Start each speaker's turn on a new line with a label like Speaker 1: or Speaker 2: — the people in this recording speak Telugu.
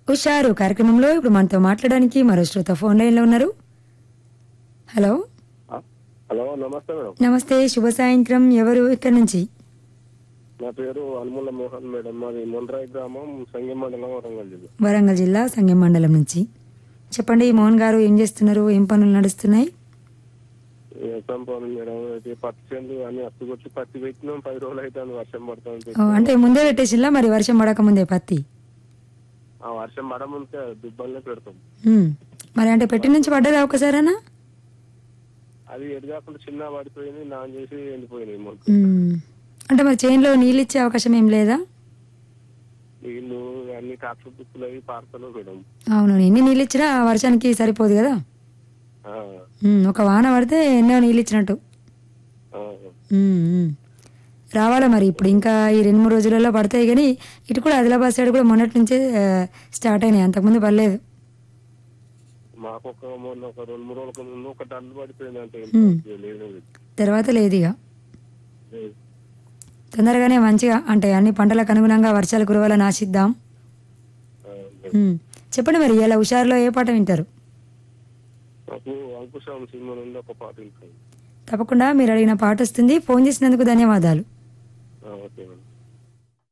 Speaker 1: ఉషారు కార్యక్రమంలో ఇప్పుడు మనతో మాట్లాడడానికి మరో శ్రోత ఫోన్ లైన్ లో ఉన్నారు హలో
Speaker 2: ఆ, హలో నమస్తే మేడం
Speaker 1: నమస్తే శుభ సాయంత్రం ఎవరు ఇక్కడ నుంచి
Speaker 2: నా పేరు అనుముల మోహన్ మేడం మాది మొండ్రాయి గ్రామం సంగం మండలం వరంగల్ జిల్లా
Speaker 1: వరంగల్ జిల్లా సంగం మండలం నుంచి చెప్పండి మోహన్ గారు ఏం చేస్తున్నారు ఏం పనులు నడుస్తున్నాయి
Speaker 2: వ్యవసాయం పనులు మేడం అయితే పత్తి చేనులు అన్ని అత్తుకొచ్చి పత్తి పెట్టినాం పది రోజులు అయితే వర్షం పడుతుంది
Speaker 1: ఓ, అంటే ముందే పెట్టేసిల్లా మరి వర్షం పడక ముందే పత్తి
Speaker 2: ఆ వర్షం పడముంటే దుబ్బల్నే పెడతాం
Speaker 1: ఉమ్. మరి అంటే పెట్టి నుంచి పడ్డదా ఒకసారేనా
Speaker 2: అది ఎటు కాకుండా చిన్న పడిపోయింది నాన్ చేసి ఎండిపోయినాయి మొలక
Speaker 1: ఉమ్. అంటే మరి చేనులో నీళ్ళు ఇచ్చే అవకాశం ఏం లేదా
Speaker 2: నీళ్లు అన్ని ట్రాక్టర్ దుక్కులు అవి పారుతలో మేడం
Speaker 1: అవును ఎన్ని నీళ్ళు ఇచ్చినా ఆ వర్షానికి సరిపోదు కదా
Speaker 2: ఆ,
Speaker 1: ఉమ్, ఒక వాన పడితే ఎన్నో నీళ్ళు ఇచ్చినట్టు
Speaker 2: ఆ,
Speaker 1: ఉమ్, ఉమ్. రావాలా మరి ఇప్పుడు ఇంకా ఈ రెండు మూడు రోజులలో పడతాయి కానీ ఇటు కూడా ఆదిలాబాద్ సైడ్ కూడా మొన్నటి నుంచే ఆ, స్టార్ట్ అయినాయి అంతకుముందు పడలేదు
Speaker 2: మాకు ఒక మొన్న ఒక రెండు మూడు రోజుల ముందు ఒక టన్ను పడిపోయింది అంటే
Speaker 1: ఉమ్.
Speaker 2: లేదు
Speaker 1: తర్వాత లేదు ఇక
Speaker 2: లేదు.
Speaker 1: తొందరగానే మంచిగా అంటే అన్ని పంటలకు అనుగుణంగా వర్షాలు కురవాలని ఆశిద్దాం
Speaker 2: ఆ,
Speaker 1: ఉమ్. చెప్పండి మరి ఇలా హుషారులో ఏ పాట వింటారు
Speaker 2: నాకు అంకుశం సినిమా నుండి ఒక పాట వింటాను
Speaker 1: తప్పకుండా మీరు అడిగిన పాట వస్తుంది ఫోన్ చేసినందుకు ధన్యవాదాలు
Speaker 2: ఓకే మేడం